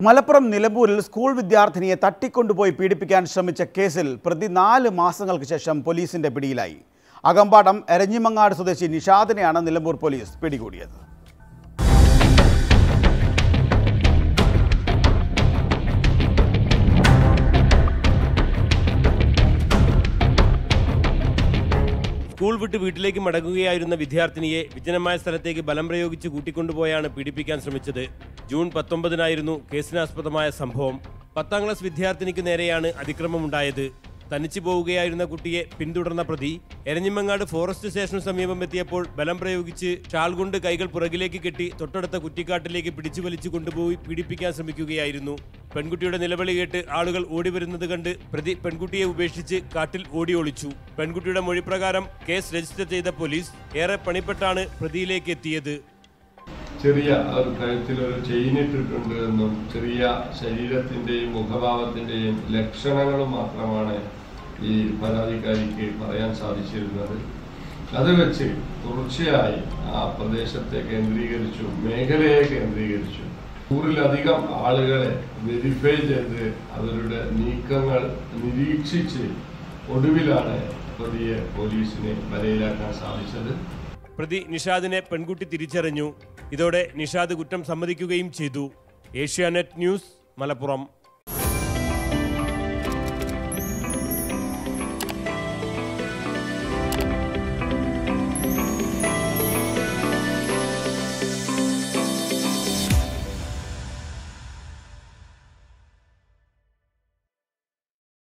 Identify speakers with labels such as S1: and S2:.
S1: മലപ്പുറം നിലമ്പൂരിൽ സ്കൂൾ വിദ്യാർത്ഥിനിയെ തട്ടിക്കൊണ്ടുപോയി പീഡിപ്പിക്കാൻ ശ്രമിച്ച കേസിൽ പ്രതി നാല് മാസങ്ങൾക്ക് ശേഷം പോലീസിന്റെ പിടിയിലായി അകമ്പാടം എരഞ്ഞിമങ്ങാട് സ്വദേശി നിഷാദിനെയാണ് നിലമ്പൂർ പോലീസ് പിടികൂടിയത്
S2: സ്കൂൾ വിട്ട് വീട്ടിലേക്ക് മടങ്ങുകയായിരുന്ന വിദ്യാർത്ഥിനിയെ വിജനമായ സ്ഥലത്തേക്ക് ബലം പ്രയോഗിച്ച് കൂട്ടിക്കൊണ്ടുപോയാണ് പീഡിപ്പിക്കാൻ ശ്രമിച്ചത് ജൂൺ പത്തൊമ്പതിനായിരുന്നു കേസിനാസ്പദമായ സംഭവം പത്താം ക്ലാസ് വിദ്യാർത്ഥിനിക്ക് നേരെയാണ് അതിക്രമമുണ്ടായത് തനിച്ചു പോവുകയായിരുന്ന കുട്ടിയെ പിന്തുടർന്ന പ്രതി എരഞ്ഞിമങ്ങാട് ഫോറസ്റ്റ് സ്റ്റേഷനു സമീപം എത്തിയപ്പോൾ ബലം പ്രയോഗിച്ച് ഷാൾ കൊണ്ട് കൈകൾ പുറകിലേക്ക് കെട്ടി തൊട്ടടുത്ത കുറ്റിക്കാട്ടിലേക്ക് പിടിച്ചു വലിച്ചു കൊണ്ടുപോയി പീഡിപ്പിക്കാൻ ശ്രമിക്കുകയായിരുന്നു പെൺകുട്ടിയുടെ നിലവിളി കേട്ട് ആളുകൾ ഓടിവരുന്നത് കണ്ട് പ്രതി പെൺകുട്ടിയെ ഉപേക്ഷിച്ച് കാട്ടിൽ ഓടി ഒളിച്ചു പെൺകുട്ടിയുടെ മൊഴിപ്രകാരം കേസ് രജിസ്റ്റർ ചെയ്ത പോലീസ് ഏറെ പണിപ്പെട്ടാണ് പ്രതിയിലേക്ക് എത്തിയത്
S3: ചെറിയ ഒരു കഴുത്തിൽ ഒരു ചെയിൻ ഇട്ടിട്ടുണ്ട് എന്നും ചെറിയ ശരീരത്തിന്റെയും മുഖഭാവത്തിന്റെയും ലക്ഷണങ്ങളും മാത്രമാണ് ഈ പരാതിക്കാരിക്ക് പറയാൻ സാധിച്ചിരുന്നത് അത് വെച്ച് തുടർച്ചയായി ആ പ്രദേശത്തെ കേന്ദ്രീകരിച്ചു മേഖലയെ കേന്ദ്രീകരിച്ചു നൂറിലധികം ആളുകളെ വെരിഫൈ ചെയ്ത് അവരുടെ നീക്കങ്ങൾ നിരീക്ഷിച്ച് ഒടുവിലാണ് പ്രതിയെ പോലീസിന് വലയിലാക്കാൻ സാധിച്ചത്
S2: പ്രതി നിഷാദിനെ പെൺകുട്ടി തിരിച്ചറിഞ്ഞു ഇതോടെ നിഷാദ് കുറ്റം സമ്മതിക്കുകയും ചെയ്തു ഏഷ്യാനെറ്റ് ന്യൂസ് മലപ്പുറം